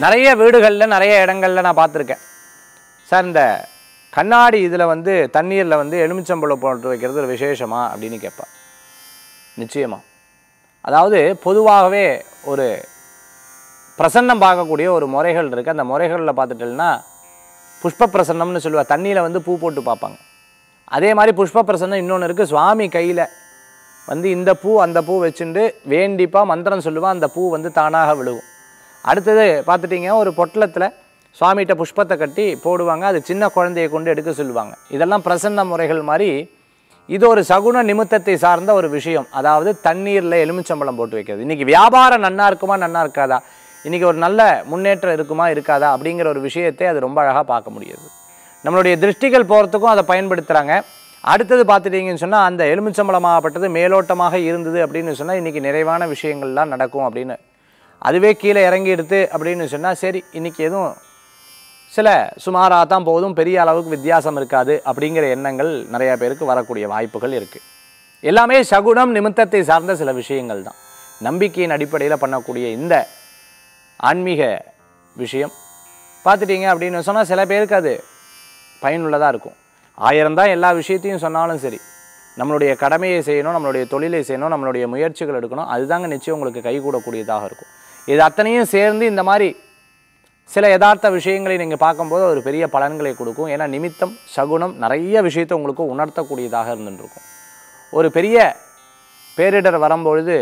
நிறைய வீடுகளில் நிறைய இடங்கள்ல நான் பார்த்துருக்கேன் சார் இந்த கண்ணாடி இதில் வந்து தண்ணீரில் வந்து எலுமிச்சம்பழம் போட்டு வைக்கிறது ஒரு விசேஷமா அப்படின்னு கேட்பா நிச்சயமா அதாவது பொதுவாகவே ஒரு பிரசன்னம் பார்க்கக்கூடிய ஒரு முறைகள் இருக்குது அந்த முறைகளில் பார்த்துட்டோம்னா புஷ்ப பிரசன்னம்னு சொல்லுவா தண்ணியில் வந்து பூ போட்டு பார்ப்பாங்க அதே மாதிரி புஷ்ப பிரசன்னம் இன்னொன்று இருக்குது சுவாமி கையில் வந்து இந்த பூ அந்த பூ வச்சுட்டு வேண்டிப்பா மந்திரம் சொல்லுவான் அந்த பூ வந்து தானாக விழுகும் அடுத்தது பார்த்துட்டிங்க ஒரு பொட்டலத்தில் சுவாமிகிட்ட புஷ்பத்தை கட்டி போடுவாங்க அது சின்ன குழந்தையை கொண்டு எடுக்க சொல்லுவாங்க இதெல்லாம் பிரசன்ன முறைகள் மாதிரி இது ஒரு சகுன நிமித்தத்தை சார்ந்த ஒரு விஷயம் அதாவது தண்ணீரில் எலுமிச்சம்பழம் போட்டு வைக்கிறது இன்றைக்கி வியாபாரம் நன்னா இருக்குமா நன்னா இருக்காதா இன்றைக்கி ஒரு நல்ல முன்னேற்றம் இருக்குமா இருக்காதா அப்படிங்கிற ஒரு விஷயத்தை அது ரொம்ப அழகாக பார்க்க முடியுது நம்மளுடைய திருஷ்டிகள் போகிறதுக்கும் அதை பயன்படுத்துகிறாங்க அடுத்தது பார்த்துட்டீங்கன்னு சொன்னால் அந்த எலுமிச்சம்பழமாகப்பட்டது மேலோட்டமாக இருந்தது அப்படின்னு சொன்னால் இன்றைக்கி நிறைவான விஷயங்கள்லாம் நடக்கும் அப்படின்னு அதுவே கீழே இறங்கி எடுத்து அப்படின்னு சொன்னால் சரி இன்றைக்கி எதுவும் சில சுமாராக தான் போதும் பெரிய அளவுக்கு வித்தியாசம் இருக்காது அப்படிங்கிற எண்ணங்கள் நிறைய பேருக்கு வரக்கூடிய வாய்ப்புகள் இருக்குது எல்லாமே சகுனம் நிமித்தத்தை சார்ந்த சில விஷயங்கள் தான் நம்பிக்கையின் அடிப்படையில் பண்ணக்கூடிய இந்த ஆன்மீக விஷயம் பார்த்துட்டீங்க அப்படின்னு சொன்னால் சில பேருக்கு அது பயனுள்ளதாக இருக்கும் ஆயிரம் தான் எல்லா விஷயத்தையும் சொன்னாலும் சரி நம்மளுடைய கடமையை செய்யணும் நம்மளுடைய தொழிலை செய்யணும் நம்மளுடைய முயற்சிகள் எடுக்கணும் அதுதாங்க நிச்சயம் உங்களுக்கு கைகூடக்கூடியதாக இருக்கும் இது அத்தனையும் சேர்ந்து இந்த மாதிரி சில யதார்த்த விஷயங்களை நீங்கள் பார்க்கும்போது ஒரு பெரிய பலன்களை கொடுக்கும் ஏன்னா நிமித்தம் சகுனம் நிறைய விஷயத்தை உங்களுக்கு உணர்த்தக்கூடியதாக இருந்துருக்கும் ஒரு பெரிய பேரிடர் வரும்பொழுது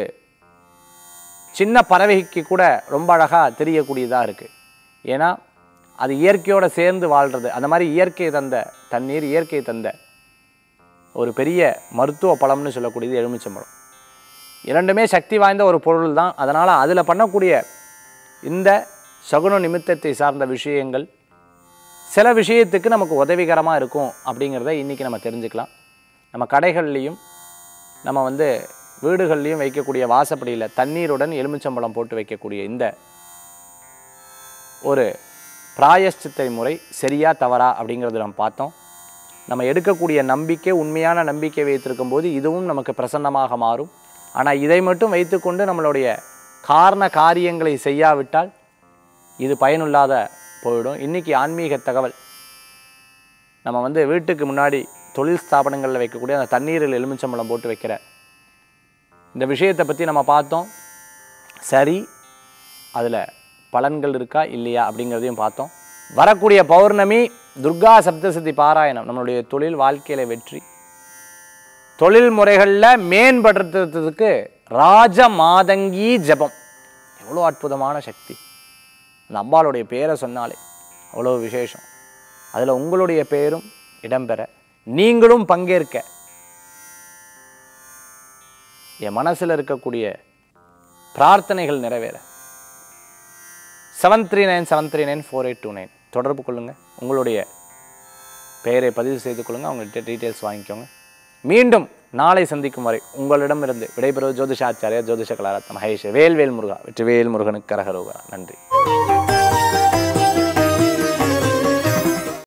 சின்ன பறவைக்கு கூட ரொம்ப அழகாக தெரியக்கூடியதாக இருக்குது ஏன்னா அது இயற்கையோடு சேர்ந்து வாழ்கிறது அந்த மாதிரி இயற்கை தந்த தண்ணீர் இயற்கை தந்த ஒரு பெரிய மருத்துவ பழம்னு சொல்லக்கூடியது எலுமிச்சம்பழம் இரண்டுமே சக்தி வாய்ந்த ஒரு பொருள் தான் அதனால் அதில் பண்ணக்கூடிய இந்த சகுன நிமித்தத்தை சார்ந்த விஷயங்கள் சில விஷயத்துக்கு நமக்கு உதவிகரமாக இருக்கும் அப்படிங்கிறத இன்றைக்கி நம்ம தெரிஞ்சுக்கலாம் நம்ம கடைகள்லேயும் நம்ம வந்து வீடுகள்லையும் வைக்கக்கூடிய வாசப்படியில் தண்ணீருடன் எலுமிச்சம்பழம் போட்டு வைக்கக்கூடிய இந்த ஒரு பிராயஷ்சித்தை முறை சரியா தவறா அப்படிங்கிறது நம்ம பார்த்தோம் நம்ம எடுக்கக்கூடிய நம்பிக்கை உண்மையான நம்பிக்கை வைத்திருக்கும் போது இதுவும் நமக்கு பிரசன்னமாக மாறும் ஆனால் இதை மட்டும் வைத்துக்கொண்டு நம்மளுடைய காரண காரியங்களை செய்யாவிட்டால் இது பயனுள்ளாத போயிடும் இன்றைக்கி ஆன்மீக தகவல் நம்ம வந்து வீட்டுக்கு முன்னாடி தொழில் ஸ்தாபனங்களில் வைக்கக்கூடிய அந்த தண்ணீரில் எலுமிச்சம்பழம் போட்டு வைக்கிற இந்த விஷயத்தை பற்றி நம்ம பார்த்தோம் சரி அதில் பலன்கள் இருக்கா இல்லையா அப்படிங்கிறதையும் பார்த்தோம் வரக்கூடிய பௌர்ணமி துர்கா சப்தசதி பாராயணம் நம்மளுடைய தொழில் வாழ்க்கையில் வெற்றி தொழில் முறைகளில் மேம்படுத்துறதுக்கு ராஜ மாதங்கி ஜபம் எவ்வளோ அற்புதமான சக்தி அந்த அம்பாளுடைய பேரை சொன்னாலே அவ்வளோ விசேஷம் அதில் உங்களுடைய பேரும் இடம்பெற நீங்களும் பங்கேற்க என் மனசில் இருக்கக்கூடிய பிரார்த்தனைகள் நிறைவேற seven three nine seven three nine four eight two nine தொடர்பு கொள்ளுங்கள் உங்களுடைய பெயரை பதிவு செய்து கொள்ளுங்கள் அவங்கள்ட்ட டீட்டெயில்ஸ் வாங்கிக்கோங்க மீண்டும் நாளை சந்திக்கும் வரை உங்களிடமிருந்து விடைபெறுவது ஜோதிஷாச்சாரியா ஜோதிஷ கலாரத்ன மகேஷ் வேல்வேல் முருகா வெற்றிவேல் முருகனுக்கு கரகரோகரா நன்றி